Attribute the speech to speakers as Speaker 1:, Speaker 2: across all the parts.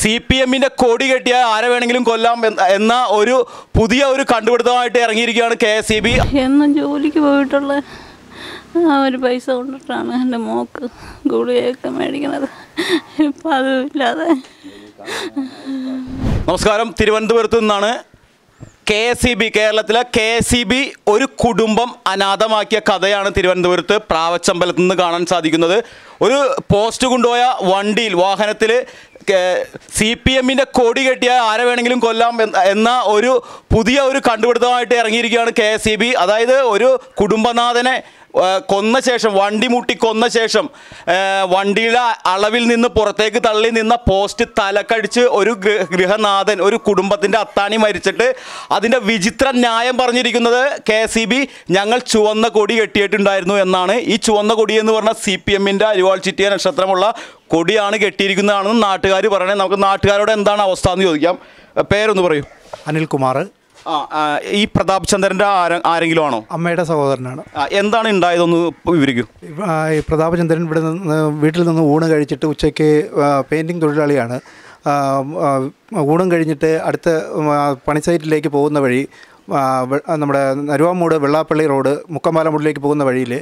Speaker 1: C P എമ്മിൻ്റെ കൊടി കെട്ടിയ ആരെ വേണമെങ്കിലും കൊല്ലാം എന്ന- എന്ന ഒരു പുതിയ ഒരു കണ്ടുപിടുത്തമായിട്ട് ഇറങ്ങിയിരിക്കുകയാണ് കെ എസ് ഇ ബി
Speaker 2: എന്നും ജോലിക്ക് പോയിട്ടുള്ള ആ ഒരു പൈസ കൊണ്ടിട്ടാണ് എൻ്റെ മോക്ക് ഗുളികയൊക്കെ മേടിക്കണത് ഇപ്പം അതും ഇല്ലാതെ
Speaker 1: നമസ്കാരം തിരുവനന്തപുരത്ത് നിന്നാണ് കെ എസ് ഇ ബി കേരളത്തിലെ കെ എസ് ഇ ബി ഒരു കുടുംബം അനാഥമാക്കിയ കഥയാണ് തിരുവനന്തപുരത്ത് പ്രാവച്ചമ്പലത്ത് നിന്ന് കാണാൻ സാധിക്കുന്നത് ഒരു പോസ്റ്റ് കൊണ്ടുപോയ വണ്ടിയിൽ വാഹനത്തിൽ സി പി എമ്മിൻ്റെ കൊടി കെട്ടിയ ആരെ വേണമെങ്കിലും കൊല്ലാം എന്ന- എന്ന ഒരു പുതിയ ഒരു കണ്ടുപിടുത്തമായിട്ട് ഇറങ്ങിയിരിക്കുകയാണ് കെ എസ് ഇ ബി അതായത് ഒരു കുടുംബനാഥനെ ആ, കൊന്ന ശേഷം വണ്ടി മുട്ടി കൊന്ന ശേഷം ആ, വണ്ടിയുടെ അളവിൽ നിന്ന് പുറത്തേക്ക് തള്ളി നിന്ന പോസ്റ്റ് തലക്കടിച്ച് ഒരു ഗൃ- ഗൃഹനാഥൻ ഒരു കുടുംബത്തിൻ്റെ അത്താണി മരിച്ചിട്ട് അതിൻ്റെ വിചിത്ര ന്യായം പറഞ്ഞിരിക്കുന്നത് കെ സി ബി ഞങ്ങൾ ചുവന്ന കൊടി കെട്ടിയിട്ടുണ്ടായിരുന്നു എന്നാണ് ഈ ചുവന്ന കൊടി എന്ന് പറഞ്ഞാൽ സി പി എമ്മിൻ്റെ അരിവാൾ ചിറ്റിയ നക്ഷത്രമുള്ള കൊടിയാണ് കെട്ടിയിരിക്കുന്നതാണെന്ന് നാട്ടുകാർ പറയണേ നമുക്ക് നാട്ടുകാരോട് എന്താണ് അവസ്ഥ എന്ന് ചോദിക്കാം പേരൊന്ന് പറയൂ
Speaker 3: അനിൽകുമാർ
Speaker 1: ആ ആ, ഈ പ്രതാപ് ചന്ദ്രൻ്റെ ആര ആരെങ്കിലും ആണോ
Speaker 3: അമ്മയുടെ സഹോദരനാണ്
Speaker 1: ആ, എന്താണ് ഉണ്ടായതൊന്ന് വിവരിക്കൂ
Speaker 3: ഇവ- ആ, ഈ പ്രതാപചന്ദ്രൻ ഇവിടെ നിന്ന് വീട്ടിൽ നിന്ന് ഊണ് കഴിച്ചിട്ട് ഉച്ചയ്ക്ക് പെയിൻറ്റിങ് തൊഴിലാളിയാണ് ആ, ആ, ഊണും കഴിഞ്ഞിട്ട് അടുത്ത ആ, പണി സൈറ്റിലേക്ക് പോകുന്ന വഴി ആ, വെ- ആ, നമ്മുടെ നരുവാമൂട് വെള്ളാപ്പള്ളി റോഡ് മുക്കമ്പാലമൂടിലേക്ക് പോകുന്ന വഴിയിൽ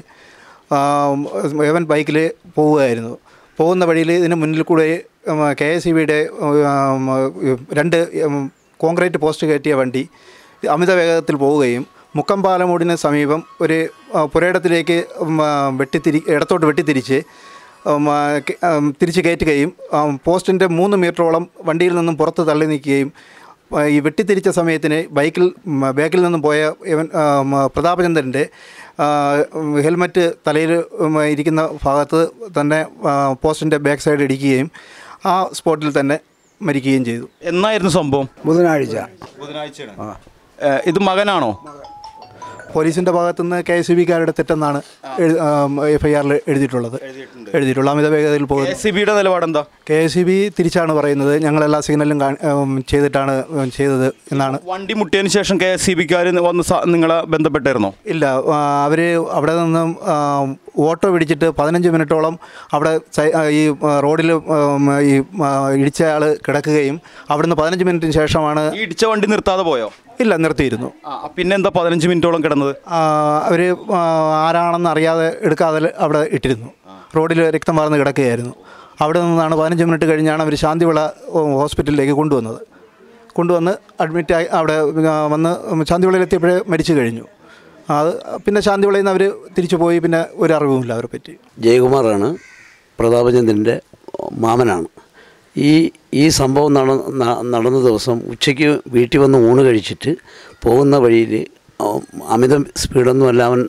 Speaker 3: ഏവൻ ബൈക്കിൽ പോവുകയായിരുന്നു പോകുന്ന വഴിയിൽ ഇതിന് മുന്നിൽ കൂടെ കെ എസ് ഇ ബിയുടെ രണ്ട് ഉം, കോൺക്രീറ്റ് പോസ്റ്റ് കയറ്റിയ വണ്ടി അമിത വേഗത്തിൽ പോവുകയും മുക്കമ്പാലമൂടിന് സമീപം ഒരു ആ, പുരയിടത്തിലേക്ക് ഉം, ആ, വെട്ടിത്തിരി ഇടത്തോട്ട് വെട്ടിത്തിരിച്ച് ഉം, ആ, കെ- ഉം, തിരിച്ച് കയറ്റുകയും ആ, പോസ്റ്റിൻ്റെ മൂന്ന് മീറ്ററോളം വണ്ടിയിൽ നിന്നും പുറത്ത് തള്ളി നിൽക്കുകയും ആ, ഈ വെട്ടിത്തിരിച്ച സമയത്തിന് ബൈക്കിൽ ഉം, ബാക്കിൽ നിന്നും പോയ ഇവൻ ആ, ഉം, പ്രതാപചന്ദ്രൻ്റെ ആ, ഉം, ഹെൽമറ്റ് തലയിൽ ഉം, ഇരിക്കുന്ന ഭാഗത്ത് തന്നെ ആ, പോസ്റ്റിൻ്റെ ബാക്ക് സൈഡ് ഇടിക്കുകയും ആ സ്പോട്ടിൽ തന്നെ മരിക്കുകയും ചെയ്തു
Speaker 1: എന്നായിരുന്നു സംഭവം
Speaker 4: ബുധനാഴ്ച
Speaker 1: ബുധനാഴ്ചയാണ് ഇത് മകനാണോ
Speaker 3: പോലീസിൻ്റെ ഭാഗത്തുനിന്ന് കെ എസ് ബിക്കാരുടെ തെറ്റെന്നാണ് എഫ് ഐ ആറിൽ എഴുതിയിട്ടുള്ളത് എഴുതിയിട്ടുള്ളത് അമിത വേഗതയിൽ
Speaker 1: കെ
Speaker 3: പോകുന്നത്
Speaker 1: സി ബിയുടെ നിലപാടെന്താ
Speaker 3: കെ എസ് ബി തിരിച്ചാണ് പറയുന്നത് ഞങ്ങളെല്ലാ സിഗ്നലും കാ- ഉം, ചെയ്തിട്ടാണ് ഉം, ചെയ്തത് എന്നാണ്
Speaker 1: വണ്ടി മുട്ടിയതിന് ശേഷം കെ എസ് സി ബിക്കാർ വന്ന് സ- നിങ്ങളെ ബന്ധപ്പെട്ടായിരുന്നോ
Speaker 3: ഇല്ല അവർ അവിടെ നിന്നും ആ, ഓട്ടോ പിടിച്ചിട്ട് പതിനഞ്ച് മിനിറ്റോളം അവിടെ സൈ- ആ, ഈ റോഡിൽ ഈ ആ, ഇടിച്ച ആൾ കിടക്കുകയും അവിടുന്ന് പതിനഞ്ച് മിനിറ്റിന് ശേഷമാണ്
Speaker 1: ഈ ഇടിച്ച വണ്ടി നിർത്താതെ പോയോ
Speaker 3: ഇല്ല നിർത്തിയിരുന്നു
Speaker 1: ആ പിന്നെ എന്താ പതിനഞ്ച് മിനിറ്റോളം കിടന്നത്
Speaker 3: അവർ ആരാണെന്ന് അറിയാതെ എടുക്കാതെ അവിടെ ഇട്ടിരുന്നു റോഡിൽ രക്തം വാർന്ന് കിടക്കുകയായിരുന്നു അവിടെ നിന്നാണ് പതിനഞ്ച് മിനിറ്റ് കഴിഞ്ഞാണ് അവർ ശാന്തിവിള ഹോസ്പിറ്റലിലേക്ക് കൊണ്ടുവന്നത് കൊണ്ടുവന്ന് അഡ്മിറ്റ് ആയി അവിടെ ആ, വന്ന് ശാന്തിവിളയിലെത്തിയപ്പോഴേ മരിച്ചു കഴിഞ്ഞു അത് പിന്നെ ശാന്തിവിളയിൽ നിന്ന് അവർ തിരിച്ചു പോയി പിന്നെ ഒരു അറിവുമില്ല അവരെ പറ്റി
Speaker 4: ജയകുമാറാണ് പ്രതാപചന്ദ്രൻ്റെ മാമനാണ് ഈ ഈ സംഭവം നട ന- നടന്ന ദിവസം ഉച്ചയ്ക്ക് വീട്ടിൽ വന്ന് ഊണ് കഴിച്ചിട്ട് പോകുന്ന വഴിയിൽ അമിത സ്പീഡൊന്നും അല്ല അവൻ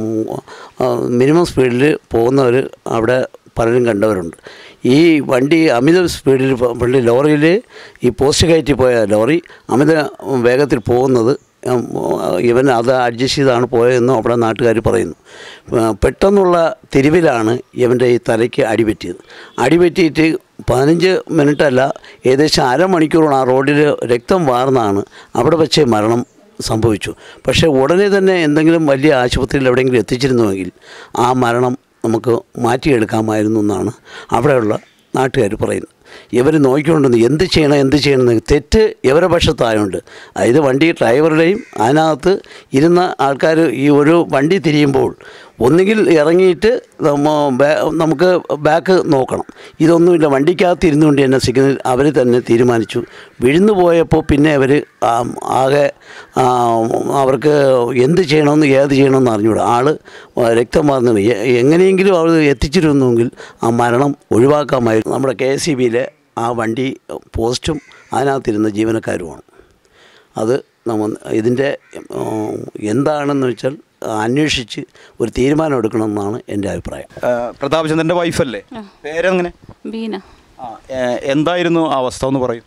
Speaker 4: മിനിമം സ്പീഡിൽ പോകുന്നവർ അവിടെ പലരും കണ്ടവരുണ്ട് ഈ വണ്ടി അമിത സ്പീഡിൽ പ- പള്ളി ലോറിയിൽ ഈ പോസ്റ്റ് കയറ്റി പോയ ലോറി അമിത വേഗത്തിൽ പോകുന്നത് ഉം, ഇവൻ അത് അഡ്ജസ്റ്റ് ചെയ്താണ് പോയതെന്നും അവിടെ നാട്ടുകാർ പറയുന്നു ആ, പെട്ടെന്നുള്ള തിരിവിലാണ് ഇവൻ്റെ ഈ തലയ്ക്ക് അടിപറ്റിയത് അടിപറ്റിയിട്ട് പതിനഞ്ച് മിനിറ്റല്ല ഏകദേശം അരമണിക്കൂറാണ് ആ റോഡിൽ രക്തം വാർന്നാണ് അവിടെ വെച്ച് മരണം സംഭവിച്ചു പക്ഷേ ഉടനെ തന്നെ എന്തെങ്കിലും വലിയ ആശുപത്രിയിൽ എവിടെയെങ്കിലും എത്തിച്ചിരുന്നുവെങ്കിൽ ആ മരണം നമുക്ക് മാറ്റിയെടുക്കാമായിരുന്നു എന്നാണ് അവിടെയുള്ള നാട്ടുകാർ പറയുന്നത് ഇവർ നോക്കിക്കൊണ്ടെന്ന് എന്ത് ചെയ്യണം എന്ത് ചെയ്യണം എന്ന് തെറ്റ് ഇവരുടെ പക്ഷത്തായതുകൊണ്ട് അതായത് വണ്ടി ഡ്രൈവറുടെയും അതിനകത്ത് ഇരുന്ന ആൾക്കാർ ഈ ഒരു വണ്ടി തിരിയുമ്പോൾ ഒന്നുകിൽ ഇറങ്ങിയിട്ട് നമ്മ ബാ- നമുക്ക് ബാക്ക് നോക്കണം ഇതൊന്നുമില്ല വണ്ടിക്കകത്ത് ഇരുന്നുകൊണ്ട് തന്നെ സിഗ്നൽ അവർ തന്നെ തീരുമാനിച്ചു വിഴുന്നു പോയപ്പോൾ പിന്നെ അവർ ആകെ ആ, അവർക്ക് എന്ത് ചെയ്യണമെന്ന് ഏത് ചെയ്യണമെന്ന് അറിഞ്ഞൂടാ ആൾ രക്തം വാർന്നു എങ്ങനെയെങ്കിലും അവർ എത്തിച്ചിരുന്നെങ്കിൽ ആ മരണം ഒഴിവാക്കാമായിരുന്നു നമ്മുടെ കെ എസ് സി ബിയിലെ ആ വണ്ടി പോസ്റ്റും അതിനകത്തിരുന്ന ജീവനക്കാരുമാണ് അത് നമ്മൾ ഇതിൻ്റെ ഉം, എന്താണെന്ന് വെച്ചാൽ അന്വേഷിച്ച് ഒരു തീരുമാനം എടുക്കണമെന്നാണ് എൻ്റെ അഭിപ്രായം
Speaker 1: പ്രതാപ് ചന്ദ്രൻ്റെ വൈഫല്ലേ പേരെങ്ങനെ
Speaker 2: ബീന
Speaker 1: ആ ഏ, എന്തായിരുന്നു ആ അവസ്ഥ ഒന്ന് പറയൂ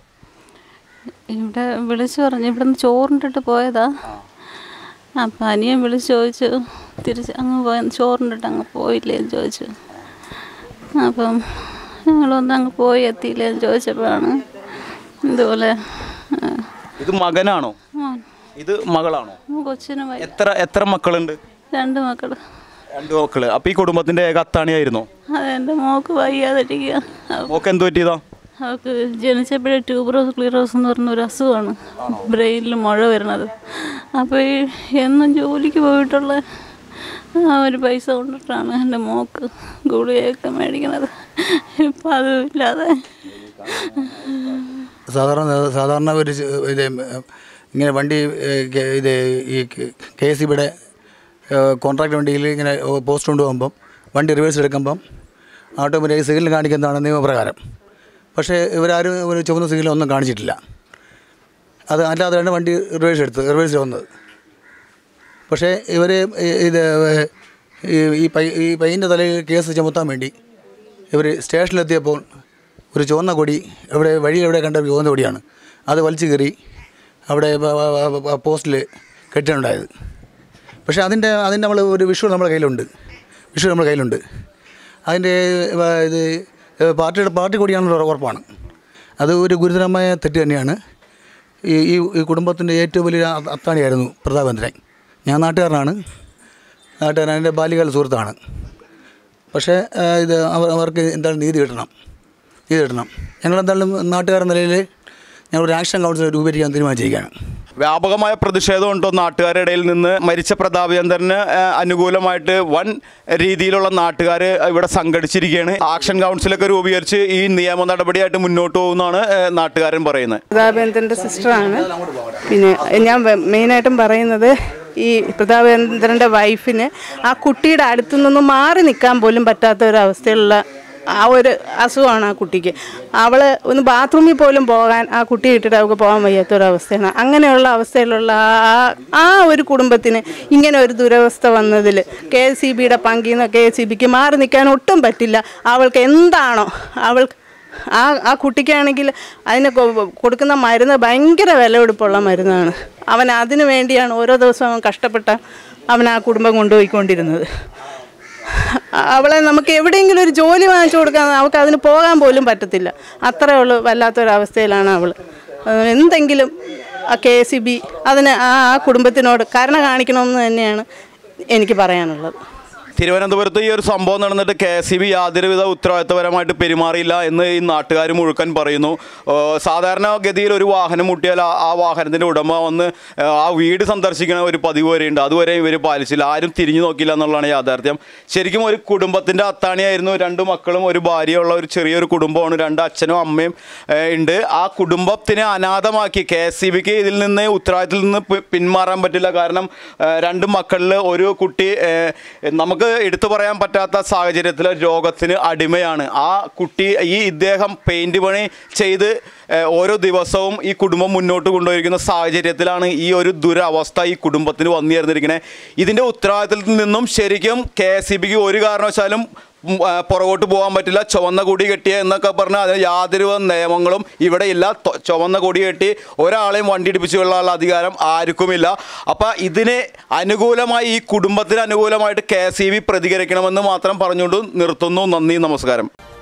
Speaker 2: ഇവിടെ വിളിച്ചു പറഞ്ഞു ഇവിടെ നിന്ന് ചോറിണ്ടിട്ട് പോയതാ അപ്പം അനിയൻ വിളിച്ച് ചോദിച്ചു തിരിച്ച് അങ്ങ് പോയ ചോറിണ്ടിട്ട് അങ്ങ് പോയില്ലേ എന്ന് ചോദിച്ചു അപ്പം ഞങ്ങളൊന്ന് അങ്ങ് പോയി എത്തിയില്ലേ എന്ന് ചോദിച്ചപ്പോഴാണ് ഇതുപോലെ ആ,
Speaker 1: ഇത് മകനാണോ
Speaker 2: മോൻ
Speaker 1: ഇത് മകളാണോ
Speaker 2: കൊച്ചിന് വയ്യ
Speaker 1: എത്ര എത്ര മക്കളുണ്ട്
Speaker 2: രണ്ട് മക്കൾ
Speaker 1: രണ്ട് മക്കള് അപ്പൊ ഈ കുടുംബത്തിന്റെ ഏക അത്താണിയായിരുന്നോ
Speaker 2: അതെൻ്റെ മോക്ക് വയ്യാതിരിക്കുക
Speaker 1: മോക്ക് എന്ത് പറ്റിയതാ
Speaker 2: അവൾക്ക് ജനിച്ചപ്പോഴേ ട്യൂബറോസ് ക്ലിയറോസ് എന്ന് പറഞ്ഞ ഒരു അസുഖമാണ് ബ്രെയിനിൽ മുഴ വരുന്നത് അപ്പോൾ ഈ എന്നും ജോലിക്ക് പോയിട്ടുള്ള ആ ഒരു പൈസ കൊണ്ടിട്ടാണ് എൻ്റെ മോക്ക് ഗുളികയൊക്കെ മേടിക്കണത് ഇപ്പം അതും ഇല്ലാതെ
Speaker 5: സാധാരണ സാധാരണ ഒരു ചെ- ഇത് ഇങ്ങനെ വണ്ടി ഏഹ്, കെ- ഇത് ഈ കെ എസ് സിബിയുടെ കോൺട്രാക്ട് വണ്ടിയിൽ ഇങ്ങനെ പോസ്റ്റ് കൊണ്ടുപോകുമ്പം വണ്ടി റിവേഴ്സ് എടുക്കുമ്പം ഓട്ടോമാറ്റിക് സിഗ്നൽ കാണിക്കുന്നതാണ് നിയമപ്രകാരം പക്ഷേ ഇവരാരും ഒരു ചുവന്ന സിഗ്നൽ ഒന്നും കാണിച്ചിട്ടില്ല അത് അല്ലാതെയാണ് വണ്ടി റിവേഴ്സ് എടുത്തത് റിവേഴ്സ് വന്നത് പക്ഷേ ഇവർ ഇത് ഈ- ഈ പൈ ഈ പയ്യൻ്റെ തലയിൽ കേസ് ചുമത്താൻ വേണ്ടി ഇവർ സ്റ്റേഷനിലെത്തിയപ്പോൾ ഒരു ചുവന്ന കൊടി ഇവിടെ വഴി എവിടെ കണ്ട ഒരു ചുവന്ന കൊടിയാണ് അത് വലിച്ചു കയറി അവിടെ പോസ്റ്റിൽ കെട്ടിയുണ്ടായത് പക്ഷേ അതിൻ്റെ അതിൻ്റെ നമ്മൾ ഒരു വിഷു നമ്മുടെ കയ്യിലുണ്ട് വിഷു നമ്മുടെ കയ്യിലുണ്ട് അതിൻ്റെ വ- ഇത് പാർട്ടിയുടെ പാർട്ടി കൊടിയാണെന്നുള്ള ഉറപ്പാണ് അത് ഒരു ഗുരുതരമായ തെറ്റ് തന്നെയാണ് ഈ ഈ ഈ കുടുംബത്തിൻ്റെ ഏറ്റവും വലിയ അ- അത്താണിയായിരുന്നു പ്രതാപേന്ദ്രൻ ഞാൻ നാട്ടുകാരനാണ് നാട്ടുകാരൻ എൻ്റെ ബാല്യകാല സുഹൃത്താണ് പക്ഷേ ആ, ഇത് അവർ അവർക്ക് എന്തായാലും നീതി കിട്ടണം നീതി കിട്ടണം ഞങ്ങളെന്തായാലും നാട്ടുകാരെന്ന നിലയിൽ ഞങ്ങളൊരു ആക്ഷൻ കൗൺസിൽ രൂപീകരിക്കാൻ തീരുമാനിച്ചിരിക്കുകയാണ്
Speaker 1: വ്യാപകമായ പ്രതിഷേധമുണ്ടോ നാട്ടുകാരുടെ ഇടയിൽ നിന്ന് മരിച്ച പ്രതാപചന്ദ്രന് ഏഹ്, അനുകൂലമായിട്ട് വൻ രീതിയിലുള്ള നാട്ടുകാർ ഇവിടെ സംഘടിച്ചിരിക്കുകയാണ് ആക്ഷൻ കൗൺസിലൊക്കെ രൂപീകരിച്ച് ഈ നിയമ നടപടിയായിട്ട് മുന്നോട്ട് പോകുന്നതാണ് ഏഹ്, നാട്ടുകാരൻ പറയുന്നത്
Speaker 6: പ്രതാപേന്ദ്രൻ്റെ സിസ്റ്ററാണ് പിന്നെ ഞാൻ വെ- മെയിനായിട്ടും പറയുന്നത് ഈ പ്രതാപേന്ദ്രൻ്റെ വൈഫിന് ആ കുട്ടിയുടെ അടുത്തു നിന്നും മാറി നിൽക്കാൻ പോലും പറ്റാത്ത ഒരു അവസ്ഥയിലുള്ള ആ ഒരു അസുഖമാണ് ആ കുട്ടിക്ക് അവൾ ഒന്ന് ബാത്റൂമിൽ പോലും പോകാൻ ആ കുട്ടിയെ ഇട്ടിട്ട് അവൾക്ക് പോകാൻ വയ്യാത്ത ഒരു അവസ്ഥയാണ് അങ്ങനെയുള്ള അവസ്ഥയിലുള്ള ആ ആ ഒരു കുടുംബത്തിന് ഇങ്ങനെ ഒരു ദുരവസ്ഥ വന്നതിൽ കെ എസ് സി ബിയുടെ പങ്കിൽ നിന്ന് കെ എസ് സി ബിക്ക് മാറി നിൽക്കാൻ ഒട്ടും പറ്റില്ല അവൾക്ക് എന്താണോ അവൾക്ക് ആ ആ കുട്ടിക്കാണെങ്കിൽ അതിന് കൊ- കൊടുക്കുന്ന മരുന്ന് ഭയങ്കര വിലപിടിപ്പുള്ള മരുന്നാണ് അവൻ അതിനു വേണ്ടിയാണ് ഓരോ ദിവസവും അവൻ കഷ്ടപ്പെട്ട അവൻ ആ കുടുംബം കൊണ്ടുപോയിക്കൊണ്ടിരുന്നത് അവളെ നമുക്ക് എവിടെയെങ്കിലും ഒരു ജോലി വാങ്ങിച്ചു കൊടുക്കാൻ അവൾക്ക് അതിന് പോകാൻ പോലും പറ്റത്തില്ല അത്രയേ ഉള്ളൂ വല്ലാത്തൊരവസ്ഥയിലാണ് അവൾ എന്തെങ്കിലും ആ കെ എസ് ബി അതിന് ആ ആ കുടുംബത്തിനോട് കരുണ കാണിക്കണമെന്ന് തന്നെയാണ് എനിക്ക് പറയാനുള്ളത്
Speaker 1: തിരുവനന്തപുരത്ത് ഈ ഒരു സംഭവം നടന്നിട്ട് കെ എസ് ബി യാതൊരുവിധ ഉത്തരവാദിത്തപരമായിട്ട് പെരുമാറിയില്ല എന്ന് ഈ നാട്ടുകാർ മുഴുക്കൻ പറയുന്നു ഏഹ് സാധാരണ ഗതിയിൽ ഒരു വാഹനം മുട്ടിയാൽ ആ- ആ വാഹനത്തിൻ്റെ ഉടമ വന്ന് ഏഹ് ആ വീട് സന്ദർശിക്കുന്ന ഒരു പതിവ് വരെയുണ്ട് അതുവരെ ഇവർ പാലിച്ചില്ല ആരും തിരിഞ്ഞു നോക്കില്ല എന്നുള്ളതാണ് യാഥാർത്ഥ്യം ശരിക്കും ഒരു കുടുംബത്തിൻ്റെ അത്താണിയായിരുന്നു രണ്ട് മക്കളും ഒരു ഭാര്യയുള്ള ഒരു ചെറിയൊരു കുടുംബമാണ് രണ്ട് അച്ഛനും അമ്മയും ഏഹ് ഉണ്ട് ആ കുടുംബത്തിനെ അനാഥമാക്കി കെ എസ് സി ബിക്ക് ഇതിൽ നിന്ന് ഉത്തരവാദിത്തത്തിൽ നിന്ന് പി- പിന്മാറാൻ പറ്റില്ല കാരണം ഏഹ് രണ്ട് മക്കളിൽ ഒരു കുട്ടി ഏഹ് നമുക്ക് എടുത്തു പറയാൻ പറ്റാത്ത സാഹചര്യത്തിൽ രോഗത്തിന് അടിമയാണ് ആ കുട്ടി ഈ ഇദ്ദേഹം പെയിൻറ് പണി ചെയ്ത് ഏഹ് ഓരോ ദിവസവും ഈ കുടുംബം മുന്നോട്ട് കൊണ്ടുപോയിരിക്കുന്ന സാഹചര്യത്തിലാണ് ഈ ഒരു ദുരവസ്ഥ ഈ കുടുംബത്തിന് വന്നു ചേർന്നിരിക്കുന്നത് ഇതിൻ്റെ ഉത്തരവാദിത്തത്തിൽ നിന്നും ശരിക്കും കെ എസ് ബിക്ക് ഒരു കാരണവശാലും ഉം, ആ, പുറകോട്ട് പോകാൻ പറ്റില്ല ചുവന്ന കൊടി കെട്ടിയ എന്നൊക്കെ പറഞ്ഞാൽ അതിന് യാതൊരു നിയമങ്ങളും ഇവിടെ ഇല്ല തൊ- ചുവന്ന കൊടി കെട്ടി ഒരാളെയും വണ്ടി ഇടിപ്പിച്ചു കൊള്ളാനുള്ള അധികാരം ആർക്കുമില്ല അപ്പം ഇതിന് അനുകൂലമായി ഈ കുടുംബത്തിന് അനുകൂലമായിട്ട് കെ എസ് പ്രതികരിക്കണമെന്ന് മാത്രം പറഞ്ഞുകൊണ്ട് നിർത്തുന്നു നന്ദി നമസ്കാരം